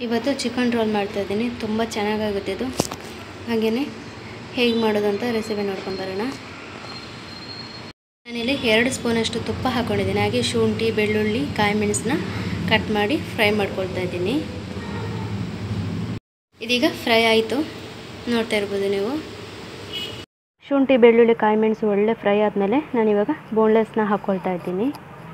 ಇವತ್ತು chicken roll ಮಾಡ್ತಾಯಿದ್ದೀನಿ ತುಂಬ ಚೆನ್ನಾಗಾಗುತ್ತೆ ಇದು ಹಾಗೆಯೇ ಹೇಗೆ ಮಾಡೋದು ಅಂತ ರೆಸಿಪಿ ನೋಡ್ಕೊಂಬರೋಣ ನಾನಿಲ್ಲಿ ಎರಡು ಸ್ಪೂನಷ್ಟು ತುಪ್ಪ ಹಾಕ್ಕೊಂಡಿದ್ದೀನಿ ಹಾಗೆ ಶುಂಠಿ ಬೆಳ್ಳುಳ್ಳಿ ಕಾಯಿ ಮೆಣಸನ್ನ ಕಟ್ ಮಾಡಿ ಫ್ರೈ ಮಾಡ್ಕೊಳ್ತಾ ಇದ್ದೀನಿ ಇದೀಗ ಫ್ರೈ ಆಯಿತು ನೋಡ್ತಾ ಇರ್ಬೋದು ನೀವು ಶುಂಠಿ ಬೆಳ್ಳುಳ್ಳಿ ಕಾಯಿ ಮೆಣಸು ಒಳ್ಳೆ ಫ್ರೈ ಆದಮೇಲೆ ನಾನಿವಾಗ ಬೋನ್ಲೆಸ್ನ ಹಾಕ್ಕೊಳ್ತಾ ಇದ್ದೀನಿ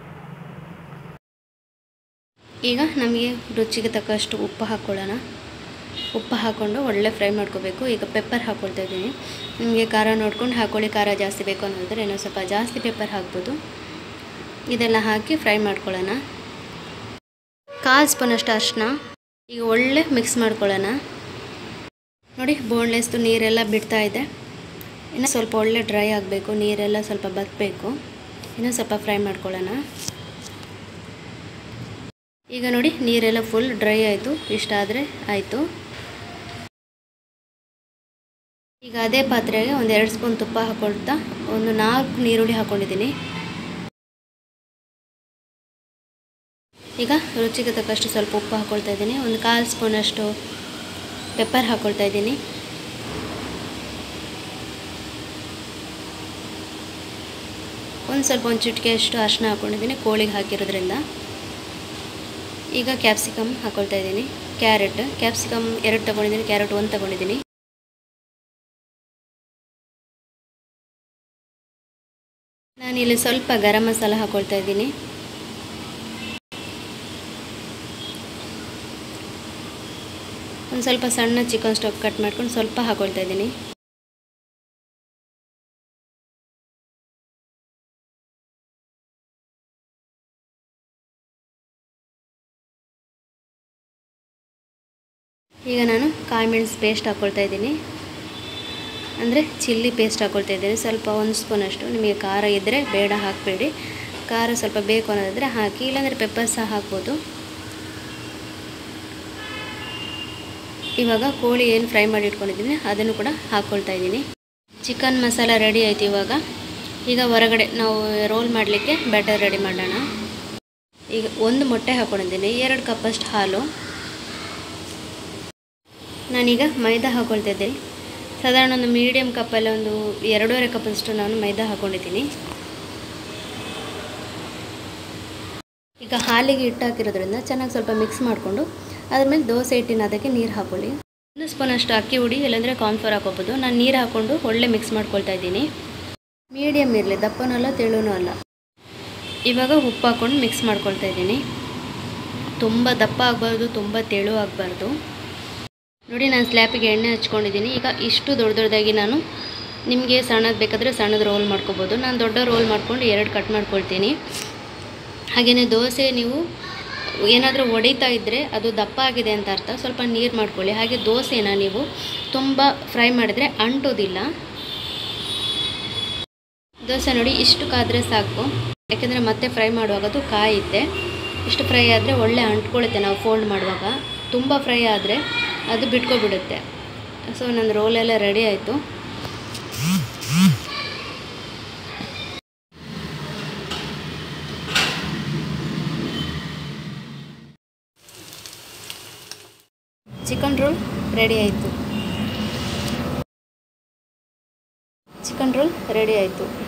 ಈಗ ನಮಗೆ ರುಚಿಗೆ ತಕ್ಕಷ್ಟು ಉಪ್ಪು ಹಾಕ್ಕೊಳ್ಳೋಣ ಉಪ್ಪು ಹಾಕ್ಕೊಂಡು ಒಳ್ಳೆ ಫ್ರೈ ಮಾಡ್ಕೋಬೇಕು ಈಗ ಪೆಪ್ಪರ್ ಹಾಕ್ಕೊಳ್ತಾ ಇದ್ದೀನಿ ನಿಮಗೆ ಖಾರ ನೋಡ್ಕೊಂಡು ಹಾಕ್ಕೊಳ್ಳಿ ಖಾರ ಜಾಸ್ತಿ ಬೇಕು ಅನ್ನೋದ್ರೆ ಇನ್ನೂ ಸ್ವಲ್ಪ ಜಾಸ್ತಿ ಪೆಪ್ಪರ್ ಹಾಕ್ಬೋದು ಇದೆಲ್ಲ ಹಾಕಿ ಫ್ರೈ ಮಾಡ್ಕೊಳ್ಳೋಣ ಕಾಲು ಸ್ಪೂನಷ್ಟು ಅರಿಶಿನ ಈಗ ಒಳ್ಳೆ ಮಿಕ್ಸ್ ಮಾಡ್ಕೊಳ್ಳೋಣ ನೋಡಿ ಬೋನ್ಲೆಸ್ದು ನೀರೆಲ್ಲ ಬಿಡ್ತಾ ಇದೆ ಇನ್ನು ಸ್ವಲ್ಪ ಒಳ್ಳೆ ಡ್ರೈ ಆಗಬೇಕು ನೀರೆಲ್ಲ ಸ್ವಲ್ಪ ಬತ್ತಬೇಕು ಇನ್ನೂ ಸ್ವಲ್ಪ ಫ್ರೈ ಮಾಡ್ಕೊಳ್ಳೋಣ ಈಗ ನೋಡಿ ನೀರೆಲ್ಲ ಫುಲ್ ಡ್ರೈ ಆಯಿತು ಇಷ್ಟಾದರೆ ಆಯಿತು ಈಗ ಅದೇ ಪಾತ್ರೆಗೆ ಒಂದು ಎರಡು ಸ್ಪೂನ್ ತುಪ್ಪ ಹಾಕ್ಕೊಳ್ತಾ ಒಂದು ನಾಲ್ಕು ನೀರುಳ್ಳಿ ಹಾಕ್ಕೊಂಡಿದ್ದೀನಿ ಈಗ ರುಚಿಗೆ ತಕ್ಕಷ್ಟು ಸ್ವಲ್ಪ ಉಪ್ಪು ಹಾಕ್ಕೊಳ್ತಾ ಇದ್ದೀನಿ ಒಂದು ಕಾಲು ಸ್ಪೂನಷ್ಟು ಪೆಪ್ಪರ್ ಹಾಕ್ಕೊಳ್ತಾ ಇದ್ದೀನಿ ಒಂದು ಸ್ವಲ್ಪ ಒಂದು ಚಿಟಿಕೆಯಷ್ಟು ಅರಿಶಿನ ಹಾಕ್ಕೊಂಡಿದ್ದೀನಿ ಕೋಳಿಗೆ ಹಾಕಿರೋದ್ರಿಂದ ಈಗ ಕ್ಯಾಪ್ಸಿಕಮ್ ಹಾಕ್ಕೊಳ್ತಾ ಇದ್ದೀನಿ ಕ್ಯಾರೆಟ್ ಕ್ಯಾಪ್ಸಿಕಮ್ ಎರಡು ತೊಗೊಂಡಿದ್ದೀನಿ ಕ್ಯಾರೆಟ್ ಒಂದು ತೊಗೊಂಡಿದ್ದೀನಿ ನಾನಿಲ್ಲಿ ಸ್ವಲ್ಪ ಗರಂ ಮಸಾಲ ಹಾಕ್ಕೊಳ್ತಾ ಇದ್ದೀನಿ ಒಂದು ಸ್ವಲ್ಪ ಸಣ್ಣ ಚಿಕನ್ ಸ್ಟಾಕ್ ಕಟ್ ಮಾಡ್ಕೊಂಡು ಸ್ವಲ್ಪ ಹಾಕ್ಕೊಳ್ತಾ ಇದ್ದೀನಿ ಈಗ ನಾನು ಕಾಯಿ ಮೆಣಸು ಪೇಸ್ಟ್ ಹಾಕ್ಕೊಳ್ತಾ ಇದ್ದೀನಿ ಅಂದರೆ ಚಿಲ್ಲಿ ಪೇಸ್ಟ್ ಹಾಕ್ಕೊಳ್ತಾ ಇದ್ದೀನಿ ಸ್ವಲ್ಪ ಒಂದು ಸ್ಪೂನಷ್ಟು ನಿಮಗೆ ಖಾರ ಇದ್ದರೆ ಬೇಡ ಹಾಕಬೇಡಿ ಖಾರ ಸ್ವಲ್ಪ ಬೇಕು ಅನ್ನೋದಾದರೆ ಹಾಕಿ ಇಲ್ಲಾಂದರೆ ಪೆಪ್ಪರ್ ಸಹ ಹಾಕ್ಬೋದು ಇವಾಗ ಕೋಳಿ ಏನು ಫ್ರೈ ಮಾಡಿ ಇಟ್ಕೊಂಡಿದ್ದೀನಿ ಅದನ್ನು ಕೂಡ ಹಾಕ್ಕೊಳ್ತಾ ಇದ್ದೀನಿ ಚಿಕನ್ ಮಸಾಲ ರೆಡಿ ಆಯಿತು ಇವಾಗ ಈಗ ಹೊರಗಡೆ ನಾವು ರೋಲ್ ಮಾಡಲಿಕ್ಕೆ ಬ್ಯಾಟರ್ ರೆಡಿ ಮಾಡೋಣ ಈಗ ಒಂದು ಮೊಟ್ಟೆ ಹಾಕ್ಕೊಂಡಿದ್ದೀನಿ ಎರಡು ಕಪ್ಪಷ್ಟು ಹಾಲು ನಾನೀಗ ಮೈದಾ ಹಾಕ್ಕೊಳ್ತಾ ಇದ್ದೀನಿ ಸಾಧಾರಣ ಒಂದು ಮೀಡಿಯಮ್ ಕಪ್ಪಲ್ಲಿ ಒಂದು ಎರಡೂವರೆ ಕಪ್ಪಷ್ಟು ನಾನು ಮೈದಾ ಹಾಕ್ಕೊಂಡಿದ್ದೀನಿ ಈಗ ಹಾಲಿಗೆ ಹಿಟ್ಟು ಹಾಕಿರೋದ್ರಿಂದ ಚೆನ್ನಾಗಿ ಸ್ವಲ್ಪ ಮಿಕ್ಸ್ ಮಾಡಿಕೊಂಡು ಅದ್ರ ಮೇಲೆ ದೋಸೆ ಹಿಟ್ಟಿನ ಅದಕ್ಕೆ ನೀರು ಹಾಕ್ಕೊಳ್ಳಿ ಒಂದು ಸ್ಪೂನಷ್ಟು ಅಕ್ಕಿ ಹುಡಿ ಇಲ್ಲಾಂದರೆ ಕಾರ್ನ್ಫ್ಲೋರ್ ಹಾಕೋಬೋದು ನಾನು ನೀರು ಹಾಕ್ಕೊಂಡು ಒಳ್ಳೆ ಮಿಕ್ಸ್ ಮಾಡ್ಕೊಳ್ತಾ ಇದ್ದೀನಿ ಮೀಡಿಯಮ್ ಇರಲಿ ದಪ್ಪನೂ ಅಲ್ಲ ತೆಳುನೂ ಅಲ್ಲ ಇವಾಗ ಉಪ್ಪು ಹಾಕ್ಕೊಂಡು ಮಿಕ್ಸ್ ಮಾಡ್ಕೊಳ್ತಾ ಇದ್ದೀನಿ ತುಂಬ ದಪ್ಪ ಆಗಬಾರ್ದು ತುಂಬ ತೆಳು ಆಗಬಾರ್ದು ನೋಡಿ ನಾನು ಸ್ಲ್ಯಾಪಿಗೆ ಎಣ್ಣೆ ಹಚ್ಕೊಂಡಿದ್ದೀನಿ ಈಗ ಇಷ್ಟು ದೊಡ್ಡ ದೊಡ್ಡದಾಗಿ ನಾನು ನಿಮಗೆ ಸಣ್ಣದು ಬೇಕಾದರೆ ಸಣ್ಣದು ರೋಲ್ ಮಾಡ್ಕೋಬೋದು ನಾನು ದೊಡ್ಡ ರೋಲ್ ಮಾಡ್ಕೊಂಡು ಎರಡು ಕಟ್ ಮಾಡ್ಕೊಳ್ತೀನಿ ಹಾಗೆಯೇ ದೋಸೆ ನೀವು ಏನಾದರೂ ಒಡಿತಾ ಇದ್ದರೆ ಅದು ದಪ್ಪ ಆಗಿದೆ ಅಂತ ಅರ್ಥ ಸ್ವಲ್ಪ ನೀರು ಮಾಡ್ಕೊಳ್ಳಿ ಹಾಗೆ ದೋಸೆನ ನೀವು ತುಂಬ ಫ್ರೈ ಮಾಡಿದರೆ ಅಂಟೋದಿಲ್ಲ ದೋಸೆ ನೋಡಿ ಇಷ್ಟು ಕಾದರೆ ಸಾಕು ಯಾಕೆಂದರೆ ಮತ್ತೆ ಫ್ರೈ ಮಾಡುವಾಗ ಅದು ಕಾಯುತ್ತೆ ಇಷ್ಟು ಫ್ರೈ ಆದರೆ ಒಳ್ಳೆ ಅಂಟ್ಕೊಳ್ಳುತ್ತೆ ನಾವು ಫೋಲ್ಡ್ ಮಾಡುವಾಗ ತುಂಬ ಫ್ರೈ ಆದರೆ ಅದು ಬಿಟ್ಕೊಬಿಡುತ್ತೆ ಸೊ ನನ್ನ ರೋಲೆಲ್ಲ ರೆಡಿ ಆಯಿತು ಚಿಕನ್ ರೋಲ್ ರೆಡಿ ಆಯಿತು ಚಿಕನ್ ರೋಲ್ ರೆಡಿ ಆಯಿತು